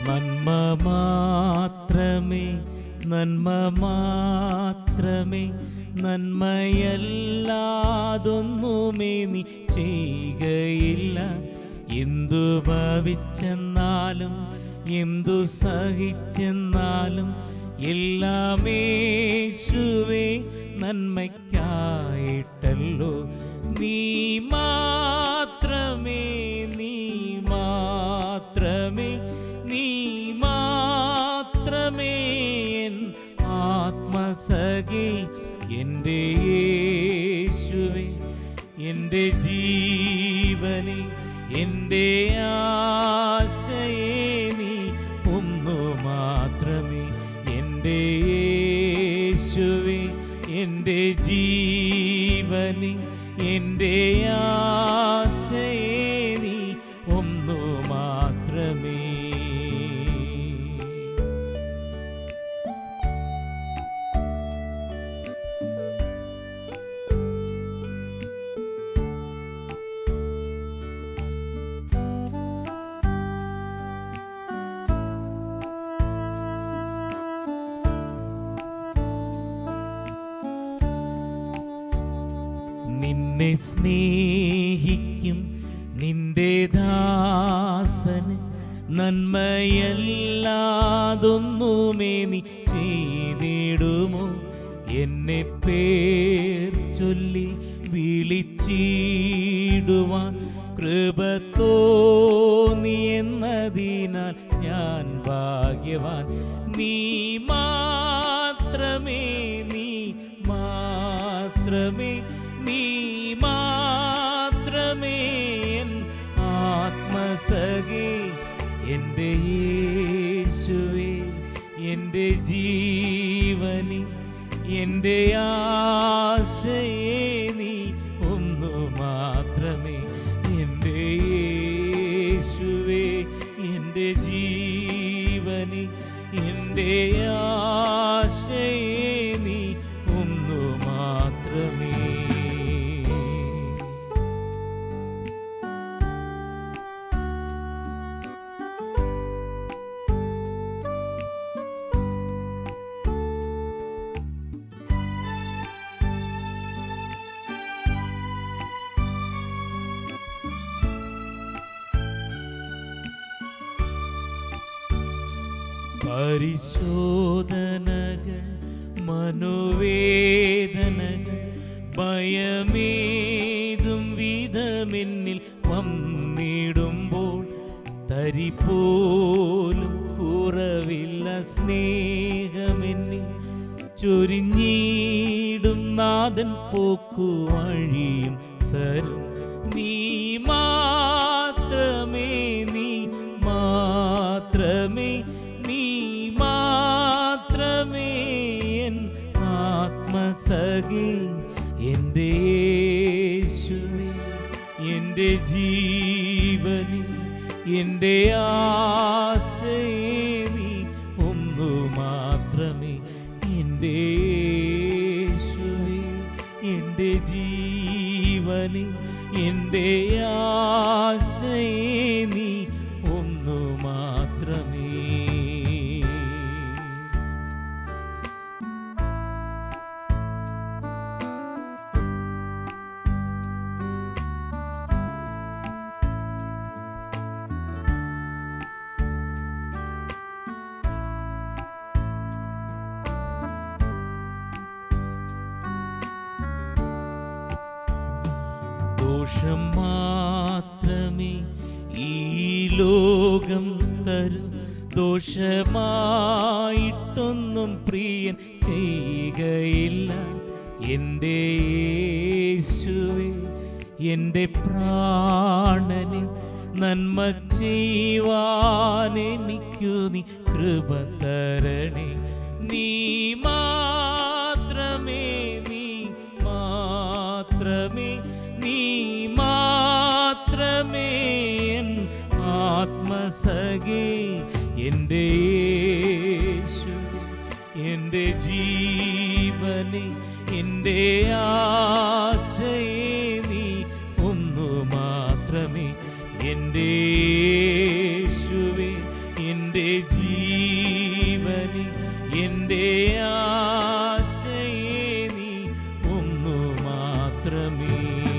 നന്മ മാത്രമേ നന്മ മാത്രമേ നന്മയല്ലാതൊന്നുമേ നീ ചെയ്യുകയില്ല എന്തു ഭവിച്ചെന്നാലും എന്തു സഹിച്ചെന്നാലും എല്ലാമേശുവേ നന്മയ്ക്കായിട്ടല്ലോ നീ മാത്രമേ നീ മാത്രമേ നീ മാത്രമേ എൻ ആത്മസഖി എൻ്റെ യേശുവേ എൻ്റെ ജീവനെ എൻ്റെ ആശയെ നീ ഒന്നു മാത്രമേ എൻ്റെ യേശുവേ എൻ്റെ ജീവനെ എൻ്റെ ആശയെ നീ ഒന്നു മാത്രമേ നിന്നെ സ്നേഹിക്കും നിന്റെ ദാസന് നന്മയല്ലാതൊന്നുമേ നീ ചെയ്തിടുമോ എന്നെ പേർ ചൊല്ലി വിളിച്ചിടുവാൻ കൃപ തോന്നി എന്നതിനാൽ ഞാൻ ഭാഗ്യവാൻ നീ മാത്രമേ നീ മാത്രമേ നീ മാത്രമേ എൻ ആത്മസഖി എൻ്റെ യേശുവേ എൻ്റെ ജീവനി എൻ്റെ ആശയെ നീ ഒന്നു മാത്രമേ എൻ്റെ യേശുവേ എൻ്റെ ജീവനി എൻ്റെ ആശയെ നീ ഒന്നു മാത്രമേ പരിശോധനകൾ മനോവേദനകൾ ഭയമേതും വിധമെന്നിൽ വന്നിടുമ്പോൾ തരി പോലും കുറവില്ല സ്നേഹമെന്നിൽ ചൊരിഞ്ഞിടും നാഥൻ പോക്കു വഴിയും തരും നീ മാത്രമേ നീ മാത്രമേ നീ മാത്രമേ എൻ ആത്മസഖി എൻ്റെ യേശുവേ എൻ്റെ ജീവനി എൻ്റെ ആശയെ നീ ഒന്നു മാത്രമേ എൻ്റെ യേശുവേ എൻ്റെ ജീവനി എൻ്റെ ആശയെ നീ ഒന്നു മാത്രമേ ദോഷം മാത്രമേ ഈ ലോകം തരൂ ദോഷമായിട്ടൊന്നും പ്രിയൻ ചെയ്യുകയില്ല എൻ്റെ യേശുവേ എൻ്റെ പ്രാണനിൽ നന്മ ചെയ്യുവാൻ എനിക്കു നീ കൃപ തരണേ നീ മാത്രമേ നീ മാത്രമേ നീ മാത്രമേ എൻ ആത്മസഖി എൻ്റെ യേശു എൻ്റെ ജീവനെ എൻ്റെ ആശയെ നീ ഒന്നു മാത്രമേ എൻ്റെ യേശുവേ എൻ്റെ എൻ്റെ ആശയേ നീ ഒന്നു മാത്രമേ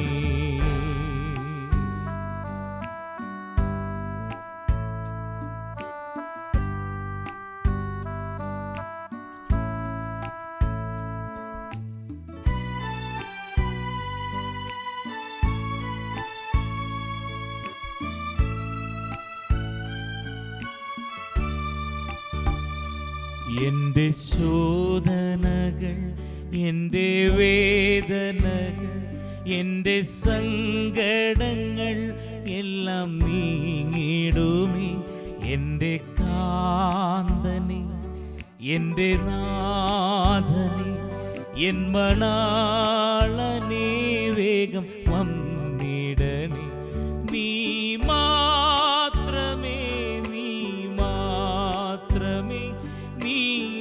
എൻ്റെ ശോധനകൾ എൻ്റെ വേദനകൾ എൻ്റെ സങ്കടങ്ങൾ എല്ലാം നീങ്ങിടുമേ എൻ്റെ കാന്തനെ എൻ്റെ നാഥനെ എൻ മണാളനെ വേഗം വന്നിടനെ നീ മാത്രമേ നീ മാത്രമേ നീ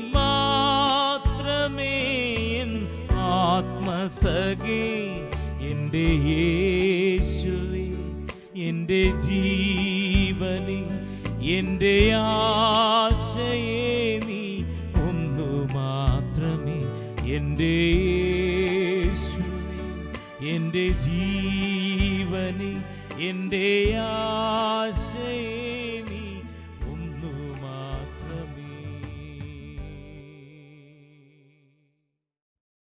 മാത്രമേ എൻ ആത്മസഖേ എൻ്റെ യേശുവേ എൻ്റെ ജീവനെ എൻ്റെ ആശയേ നീ ഒന്നു മാത്രമേ എൻ്റെ യേശുവേ എൻ്റെ ജീവനെ എൻ്റെ ആശയേ